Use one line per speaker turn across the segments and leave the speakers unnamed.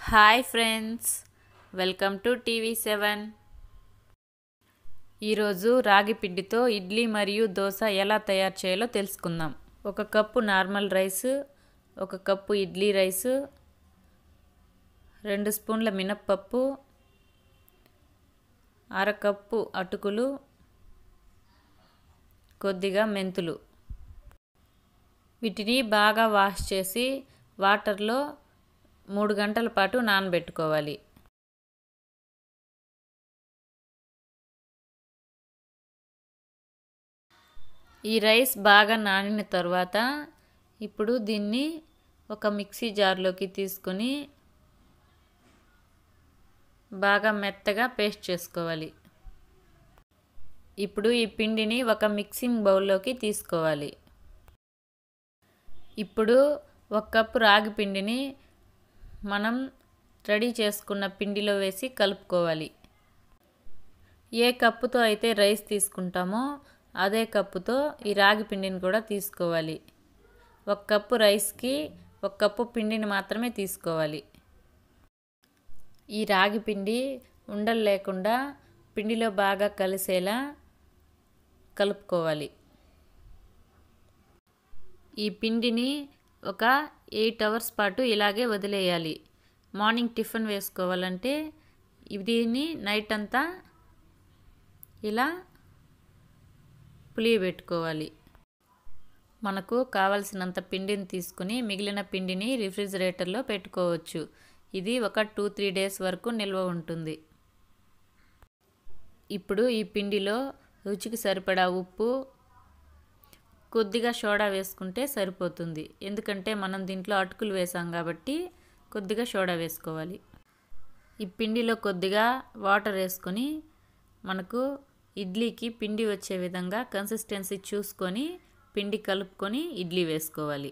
hi friends welcome to TV seven ఈరోజు రాగి పిండితో ఇడ్లీ మరియు దోశ ఎలా తయారు చేయాలో తెలుసుకుందాం ఒక కప్పు నార్మల్ రైస్ ఒక కప్పు ఇడ్లీ రైస్ రెండు స్పూన్ల మినప్పప్పు అరకప్పు అటుకులు కొద్దిగా మెంతులు వీటిని బాగా వాష్ చేసి వాటర్లో మూడు గంటల పాటు నానబెట్టుకోవాలి ఈ రైస్ బాగా నానిన తర్వాత ఇప్పుడు దీన్ని ఒక మిక్సీ జార్లోకి తీసుకొని బాగా మెత్తగా పేస్ట్ చేసుకోవాలి ఇప్పుడు ఈ పిండిని ఒక మిక్సింగ్ బౌల్లోకి తీసుకోవాలి ఇప్పుడు ఒక కప్పు రాగి పిండిని మనం రెడీ చేసుకున్న పిండిలో వేసి కలుపుకోవాలి ఏ కప్పుతో అయితే రైస్ తీసుకుంటామో అదే కప్పుతో ఈ రాగి పిండిని కూడా తీసుకోవాలి ఒక కప్పు రైస్కి ఒక కప్పు పిండిని మాత్రమే తీసుకోవాలి ఈ రాగి పిండి ఉండలు లేకుండా పిండిలో బాగా కలిసేలా కలుపుకోవాలి ఈ పిండిని ఒక ఎయిట్ అవర్స్ పాటు ఇలాగే వదిలేయాలి మార్నింగ్ టిఫిన్ వేసుకోవాలంటే దీన్ని నైట్ అంతా ఇలా పులియబెట్టుకోవాలి మనకు కావలసినంత పిండిని తీసుకుని మిగిలిన పిండిని రిఫ్రిజిరేటర్లో పెట్టుకోవచ్చు ఇది ఒక టూ త్రీ డేస్ వరకు నిల్వ ఉంటుంది ఇప్పుడు ఈ పిండిలో రుచికి సరిపడా ఉప్పు కొద్దిగా సోడా వేసుకుంటే సరిపోతుంది ఎందుకంటే మనం దీంట్లో అటుకులు వేసాం కాబట్టి కొద్దిగా సోడా వేసుకోవాలి ఈ పిండిలో కొద్దిగా వాటర్ వేసుకొని మనకు ఇడ్లీకి పిండి వచ్చే విధంగా కన్సిస్టెన్సీ చూసుకొని పిండి కలుపుకొని ఇడ్లీ వేసుకోవాలి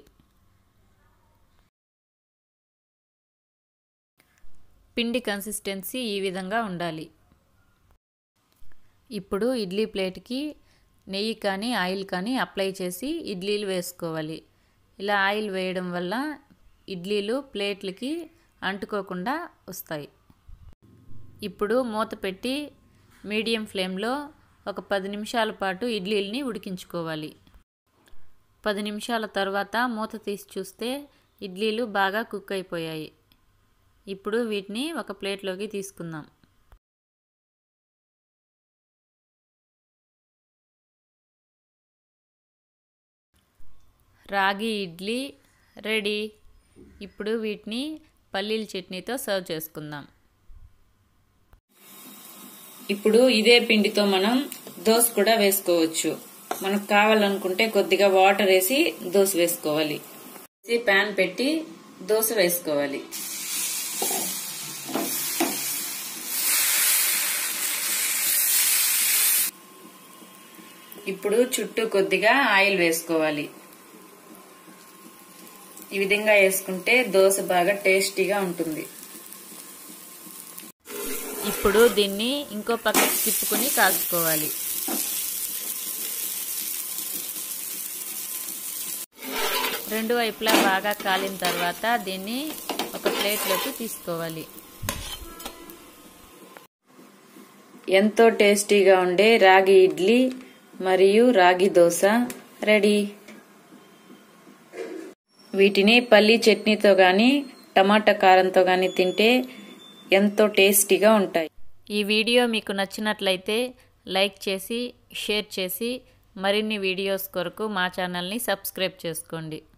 పిండి కన్సిస్టెన్సీ ఈ విధంగా ఉండాలి ఇప్పుడు ఇడ్లీ ప్లేట్కి నెయ్యి కానీ ఆయిల్ కానీ అప్లై చేసి ఇడ్లీలు వేసుకోవాలి ఇలా ఆయిల్ వేయడం వల్ల ఇడ్లీలు ప్లేట్లకి అంటుకోకుండా వస్తాయి ఇప్పుడు మూత పెట్టి మీడియం ఫ్లేమ్లో ఒక పది నిమిషాల పాటు ఇడ్లీలని ఉడికించుకోవాలి పది నిమిషాల తర్వాత మూత తీసి చూస్తే ఇడ్లీలు బాగా కుక్ అయిపోయాయి ఇప్పుడు వీటిని ఒక ప్లేట్లోకి తీసుకుందాం రాగి ఇడ్లీ రెడీ ఇప్పుడు వీటిని పల్లీల చట్నీతో సర్వ్ చేసుకుందాం ఇప్పుడు ఇదే పిండితో మనం దోశ కూడా వేసుకోవచ్చు మనకు కావాలనుకుంటే కొద్దిగా వాటర్ వేసి దోశ వేసుకోవాలి ప్యాన్ పెట్టి దోశ వేసుకోవాలి ఇప్పుడు చుట్టూ కొద్దిగా ఆయిల్ వేసుకోవాలి ఈ విధంగా వేసుకుంటే దోశ బాగా టేస్టీగా ఉంటుంది ఇప్పుడు దీన్ని ఇంకో పక్కకి తిప్పుకొని కాల్చుకోవాలి రెండు వైపులా బాగా కాలిన తర్వాత దీన్ని ఒక ప్లేట్లోకి తీసుకోవాలి ఎంతో టేస్టీగా ఉండే రాగి ఇడ్లీ మరియు రాగి దోశ రెడీ వీటిని పల్లీ చట్నీతో కానీ టమాటా కారంతో కానీ తింటే ఎంతో టేస్టీగా ఉంటాయి ఈ వీడియో మీకు నచ్చినట్లయితే లైక్ చేసి షేర్ చేసి మరిన్ని వీడియోస్ కొరకు మా ఛానల్ని సబ్స్క్రైబ్ చేసుకోండి